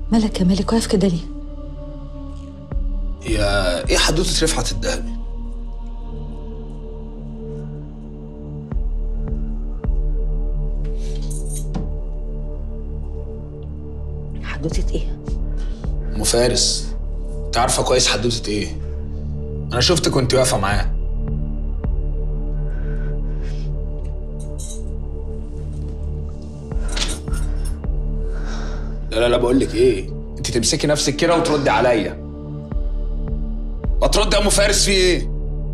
مالك يا مالك واقف كده ليه يا ايه حدوته رفعت الدهبي حدوتة ايه ام فارس انت عارفه كويس حدوته ايه انا شفتك وانت واقفه معاه لا لا لا بقول لك ايه انت تمسكي نفسك كده وتردي عليا ما ترد يا ام فارس في ايه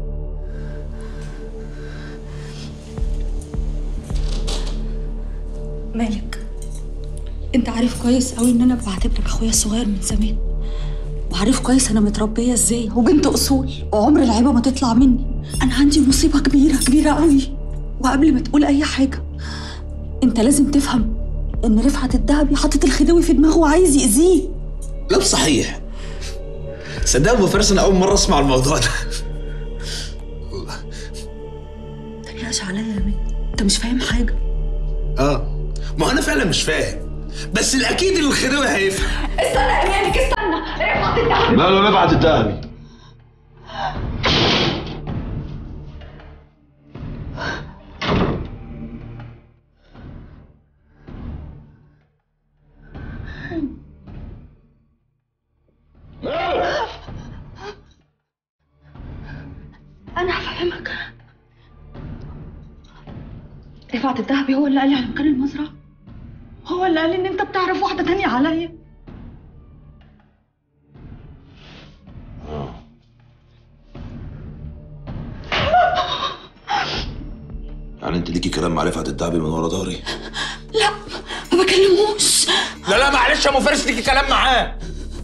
مالك انت عارف كويس قوي ان انا بعتبرك اخويا الصغير من زمان وعارف كويس انا متربيه ازاي وبنت اصول وعمر العيبه ما تطلع مني انا عندي مصيبه كبيره كبيره قوي وقبل ما تقول اي حاجه انت لازم تفهم ان رفعت الدهبي حاطط الخديوي في دماغه وعايز يأذيه لا صحيح صدق ابو فارس انا اول مره اسمع الموضوع ده تريقش عليا يا مين انت مش فاهم حاجه اه ما هو انا فعلا مش فاهم بس الاكيد اللي الخديوي هيفهم استنى يا مالك استنى رفعت الدهبي ماله رفعت الدهبي انا هفهمك رفعت الدهبي هو اللي قال لي على مكان المزرعه هو اللي قال لي ان انت بتعرف واحده تانية عليا يعني انت ليكي كلام مع رفعت الدهبي من ورا ظهري لا ما بكلموش لا لا معلش يا ابو فارس ليكي كلام معاه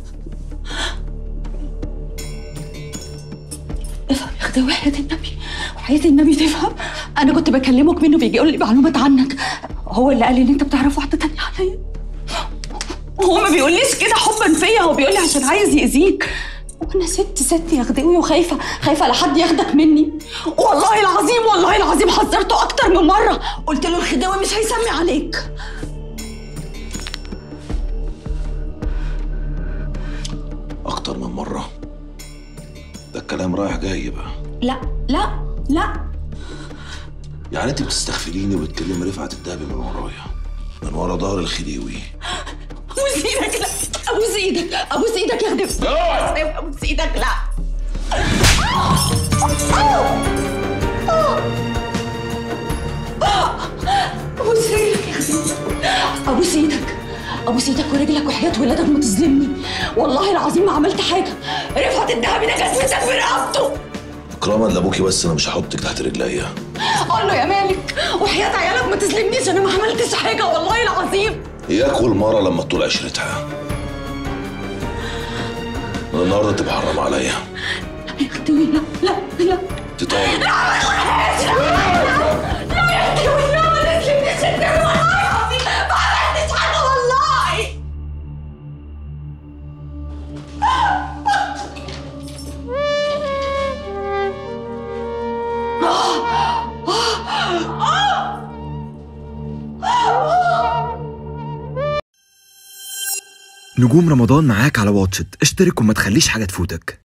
افهم يا اخدي وحياة النبي وحياة النبي تفهم انا كنت بكلمك منه بيجي يقول لي معلومات عنك هو اللي قال لي ان انت بتعرف واحده تانية عليا هو ما بيقوليش كده حبا فيا هو بيقول لي عشان عايز يأذيك وانا ست ست يا خديوي وخايفه خايفه لحد ياخدك مني والله العظيم والله العظيم حذرته اكتر من مره قلت له الخديوي مش هيسمي عليك اكتر من مره ده الكلام رايح جاي بقى لا لا لا يعني انت بتستغفليني وبتكلم رفعت الدهبي من ورايا من ورا ظهر الخديوي ابوس ايدك لا ابوس ايدك ابوس ايدك يا خديوي ابوس ايدك لا ابوس ايدك يا خديوي ابوس ايدك ابوس ايدك ورجلك وحياة ولادك ما تظلمني والله العظيم ما عملت حاجه رفعت الدهبي ده جسمتك برقبته اكراما لابوكي بس انا مش هحطك تحت رجليا قول له يا مالك وحياة عيالك ما تظلمنيش انا ما عملتش حاجه والله العظيم اياك والمره لما تطول عشرتها من النهارده انت محرم عليا يا خديوي لا لا لا تطالب نجوم رمضان معاك على واتشت اشترك وما تخليش حاجة تفوتك